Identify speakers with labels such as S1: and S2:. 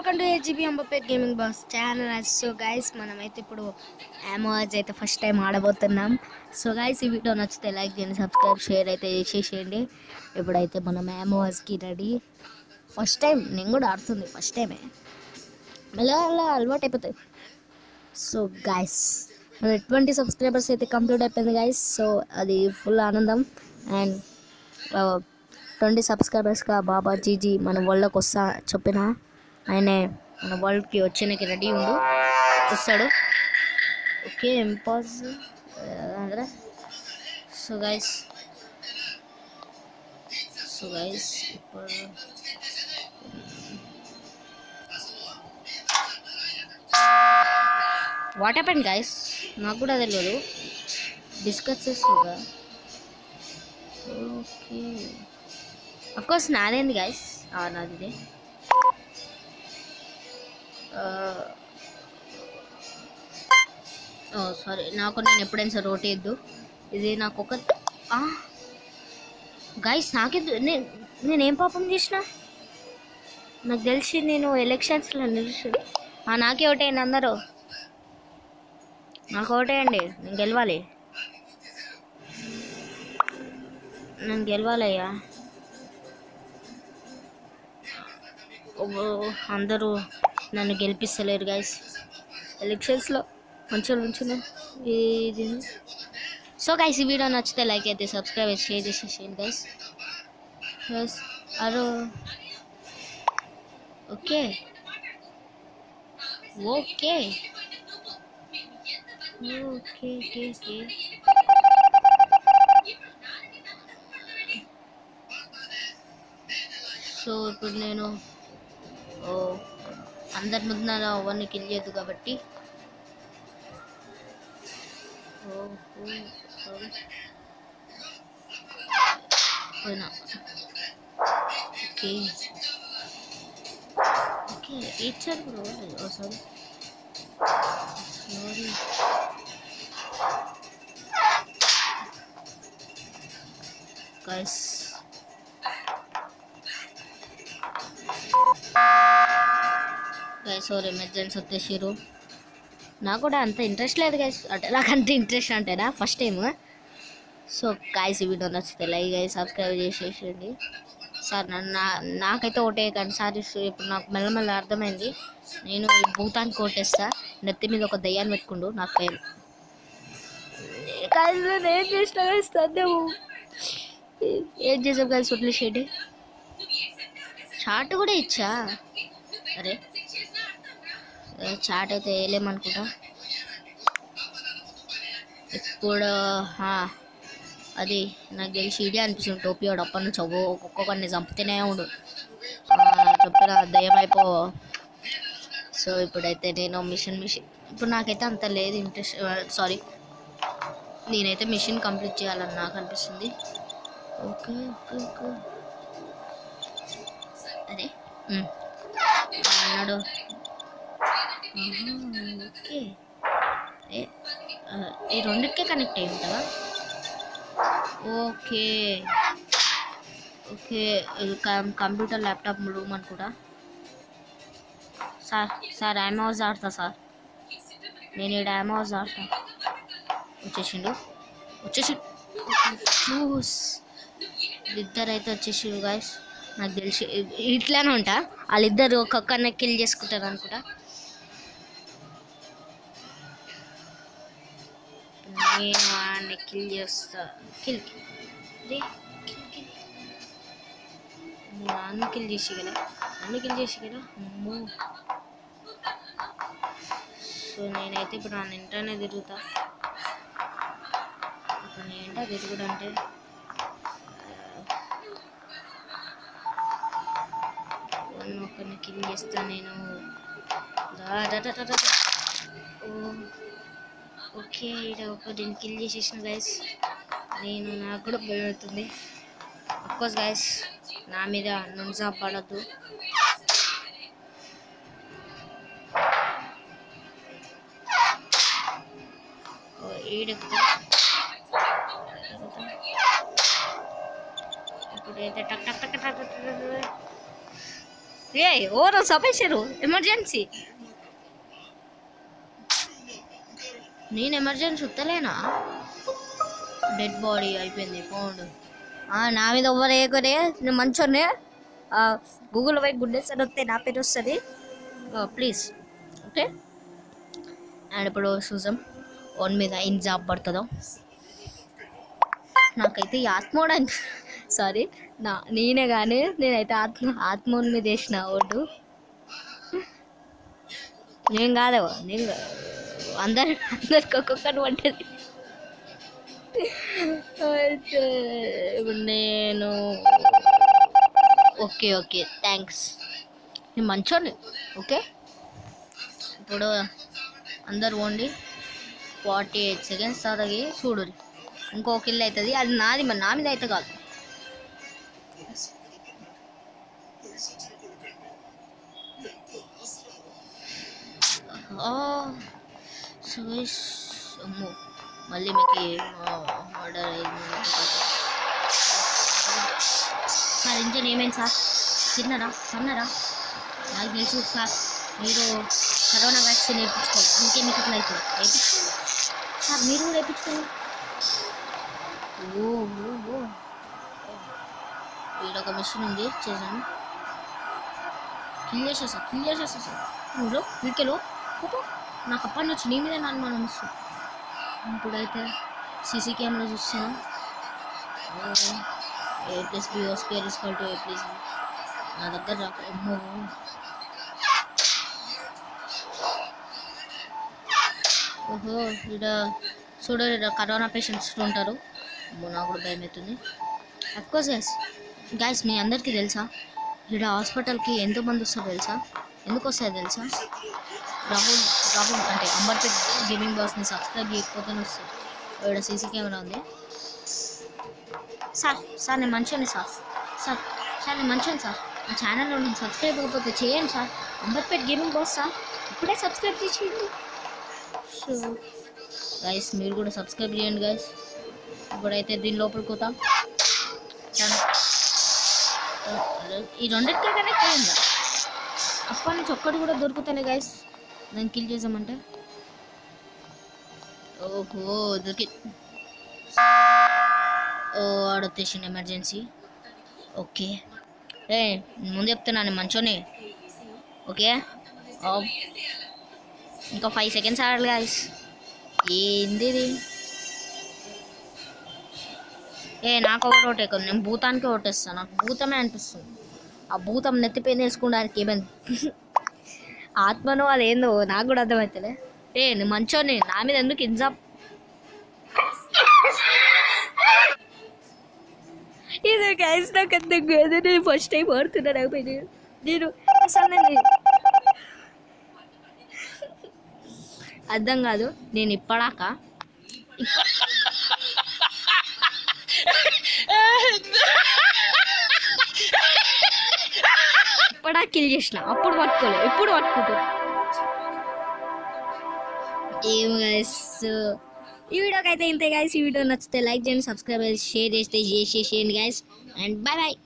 S1: Welcome to AGB Amberpet gaming boss channel so guys మనమైతే ఇప్పుడు అమోజ్ అయితే ఫస్ట్ టైం ఆడబోతున్నాం సో గైస్ ఈ వీడియో నచ్చితే లైక్ చేయండి సబ్స్క్రైబ్ షేర్ అయితే చేసేసేయండి ఇప్పుడైతే మనం అమోజ్కి రెడీ ఫస్ట్ టైం నేను కూడా ఆడుతుంది ఫస్ట్ టైమే మెల్లగా మెల్లగా అలవాటు అయిపోతుంది సో గైస్ మన ట్వంటీ సబ్స్క్రైబర్స్ అయితే కంప్లీట్ అయిపోయింది గైస్ సో అది ఫుల్ ఆనందం అండ్ ట్వంటీ సబ్స్క్రైబర్స్గా బాబా జీజీ మన వరల్డ్కి వస్తా చెప్పిన ఆయనే మన వరల్డ్కి వచ్చేకి రెడీ ఉండు వస్తాడు ఓకే ఇంపాజ్ ಅಂದ್ರೆ సో గైస్ సో గైస్ ఇప్పుడు వాట్ హ్యాపెన్ గైస్ నాకు కూడా తెలియదు డిస్కస్ చేస్తుగా ఓకే అఫ్ కోర్స్ నాదేంది గైస్ నాది ఇదే ఓ సారీ నాకు నేను ఎప్పుడైనా సరే ఓటేయద్దు ఇది నాకు ఒక గైస్ నాకెద్దు నేను నేనేం పాపం చేసిన నాకు తెలిసి నేను ఎలక్షన్స్లో నిలిచి నాకే ఓటేయండి అందరూ నాకు ఓటేయండి నేను గెలవాలి నేను గెలవాలయ్యా ఓ, అందరూ నన్ను గెలిపిస్తలేరు గైస్ ఎలక్షన్స్లో మంచిగా ఉంచున్నా ఇది సో గైస్ ఈ వీడియో నచ్చితే లైక్ అయితే సబ్స్క్రైబ్ అయితే షేర్ చేసేసేయండి గైస్ గైస్ అరో okay okay okay okay okay so ఇప్పుడు నేను ఓ, అందరి ముందు నా అవన్నీ కిల్ చేయద్దు కాబట్టి ఓ, ఓ, sorry. పోయినా ఓకే ఓకే ఇచ్చారు బ్రో ఓ సారీ సారీ గైస్ గైస్ ఓర్ ఎమర్జెన్సీ వచ్చేసారు నాకు కూడా అంత ఇంట్రెస్ట్ లేదు గైస్ అంటే నాకు అంత ఇంట్రెస్ట్ అంటేనా ఫస్ట్ టైం సో గైస్ ఈ వీడియో నచ్చితే లైక్ గైస్ సబ్స్క్రైబ్ చేసేసేయండి సార్ నన్ను నా నాకైతే ఓటే కానీ సార్ ఇప్పుడు నాకు మెల్లమెల్ల అర్థమైంది నేను ఈ భూతానికి ఓటేస్తా నెత్తి మీద ఒక దయ్యాన్ని పెట్టుకుండు నాకు భయం కానీ నేను ఏం చేసినా కానీ సందేహం ఏం చేసాం కానీ వదిలేసేయండి చాట్ కూడా ఇచ్చా అరే ఏ చాట్ అయితే వేయలేమనుకుంటా ఇప్పుడు ఆ, అది నాకు తెలిసి ఇదే అనిపిస్తుంది టోపీ వాడు అప్పటి నుంచి ఒక్కో ఒక్కొక్కరిని చంపుతూనే ఉండు ఆ, చెప్పిన దయ్యం అయిపో సో ఇప్పుడైతే నేను మిషన్ మిషన్ ఇప్పుడు నాకైతే అంత లేదు ఇంట్రెస్ట్ సారీ నేనైతే మిషన్ కంప్లీట్ చేయాలని నాకు అనిపిస్తుంది ఓకే ఓకే ఓకే అదే ఉమ్. అన్నాడు ఆహా, ఓకే ఏ ఆ, ఈ రెండిటికే కనెక్ట్ అయి ఉంటుందా ఓకే ఓకే ఇది కం- కంప్యూటర్ ల్యాప్టాప్ రూమ్ అనుకుంటా సార్ సార్ హౌస్ ఆడతా సార్ నేను ఇక్కడ హౌస్ ఆడతా వచ్చేసిండు వచ్చేసి చూస్ ఇద్దరు అయితే వచ్చేసిండు గాయస్ నాకు తెలిసి ఇ- ఇట్లానే ఉంటా వాళ్ళిద్దరు ఒక్కొక్కరిని కిల్ చేసుకుంటారు అనుకుంటా నేను వాడిని కిల్ చేస్తా కిల్ రే కిల్ కిల్ నన్ను కిల్ చేసి కదా నన్ను కిల్ చేసి కదా అమ్మో సో నేనైతే ఇప్పుడు నా ఇంటనే తిరుగుతా ఇప్పుడు ఏంటో తిరుగుడు అంటే వన్ ఒకరిని కిల్ చేస్తా నేను రా రా రా రా రా. ఓ ఓకే ఇక్కడ ఒక దీన్ని కిల్ చేసేసిన గైస్ నేను నాకు కూడా భయం అవుతుంది అఫ్కోర్స్ గైస్ నా మీద నుంజా పడద్దు ఈడెక్కుతా ఇప్పుడైతే టక్ టక్ టక్ టక్ టక్ టక్ టక్ ఏ ఓరో సపేశారు ఎమర్జెన్సీ నేను ఎమర్జెన్సీ ఉత్తలేనా డెడ్ బాడీ అయిపోయింది ఫోన్ నా మీద ఎవ్వరు వేయకరే నేను మంచోనే గూగుల్ పోయి గుడ్డెస్ అని వస్తే నా పేరు వస్తుంది ప్లీజ్ ఓకే అండ్ ఇప్పుడు చూసాం వన్ మీద ఏం జాబ్ పడుతుందో నాకైతే ఈ ఆత్మోడ సారీ నా నేనే కానీ నేనైతే ఆత్మ ఆత్మోన్ మీద వేసిన ఓటు నేను కాదు నేను కాదు. అందరు అందరికి ఒక్కొక్కటి పడ్డది అయితే ఇప్పుడు నేను ఓకే ఓకే థ్యాంక్స్ నేను మంచోని ఓకే ఇప్పుడు అందరు ఓండి ఫార్టీ ఎయిట్ సెకండ్స్ తర్వాత చూడు ఇంకో కిల్ అవుతుంది అది నాది మరి నా మీద అయితే కాదు సురేష్ అమ్మో మళ్ళీ మీకు ఆర్డర్ అయింది సార్ ఇంజన్ ఏమైంది సార్ తిన్నారా తిన్నారా నాకు తెలుసు సార్ మీరు కరోనా వ్యాక్సిన్ వేయించుకోవాలి అందుకే మీకు ఇట్లా అవుతుంది వేయించుకోండి సార్ మీరు కూడా వేయించుకోండి ఓ ఓ ఓ వీడొక మిషన్ ఉంది చేసాను కిల్ చేసేసా కిల్ చేసేసా సార్ నువ్వు వీడికెలో పో నాకు అప్పటి నుంచి నీ మీద నన్ను మనం వస్తుంది ఇప్పుడైతే సీసీ కెమెరా చూస్తాను A plus B square is equal to A plus B నా దగ్గర రాక అమ్మో ఓహో ఇక్కడ చూడ ఈడ కరోనా పేషెంట్స్ ఉంటారు అమ్మో నాకు కూడా భయం అవుతుంది అఫ్కోర్స్ ఎస్ గాయస్ మీ అందరికీ తెలుసా ఇక్కడ హాస్పిటల్కి ఎంతో మంది వస్తారు తెలుసా ఎందుకు వస్తారో తెలుసా రాహుల్ రాహుల్ అంటే అంబర్పేట్ గేమింగ్ బాస్ని సబ్స్క్రైబ్ చేయకపోతేనే వస్తుంది ఇక్కడ సీసీ కెమెరా ఉంది సార్ సార్ నేను మంచోని సార్ సార్ సార్ నేను మంచోని సార్ నా ఛానల్లో నేను సబ్స్క్రైబ్ అవ్వకపోతే చేయండి sir Amberpet gaming boss sir ఇప్పుడే సబ్స్క్రైబ్ చేసేయండి సో గైస్ మీరు కూడా సబ్స్క్రైబ్ చేయండి గైస్ ఇప్పుడైతే దీని లోపలికి పోతాం చాలా- ఈ రెండింటికే కనెక్ట్ అయిందా అప్పటి నుంచి ఒక్కటి కూడా దొరుకుతానే గైస్ నేను కిల్ చేసామంటే ఓహో దొరికి ఓ ఆడొచ్చేసింది ఎమర్జెన్సీ ఓకే ఏ ముందు చెప్తున్నాను మంచోనే ఓకే ఆ, ఇంకా ఫైవ్ సెకండ్స్ ఆడాలి గాయస్ ఏంది ఇది ఏ నాకు ఒకటి ఒకటే కదా నేను భూతానికి ఓటేస్తాను నాకు భూతమే అనిపిస్తుంది ఆ భూతం నెత్తిపోయి వేసుకోవడానికి ఏమైంది ఆత్మనో అదేందో నాకు కూడా అర్థమవుతలే ఏ నేను మంచోని నా మీద ఎందుకు ఇంజా ఇది గైస్ నాకు అర్థం కాదు నేను ఫస్ట్ టైం ఆడుతున్నాను అయిపోయింది నేను అసలు నేను అర్థం కాదు నేను ఇప్పడాక ఇప్ప- ఇప్పడా కిల్ చేసిన అప్పుడు పట్టుకోలే ఇప్పుడు పట్టుకుంటా ఏం గైస్ ఈ వీడియోకి అయితే ఇంతే గైస్ ఈ వీడియో నచ్చితే లైక్ చేయండి సబ్స్క్రైబ్ చేసి షేర్ చేస్తే చేసేసేయండి గైస్ అండ్ బాయ్ బాయ్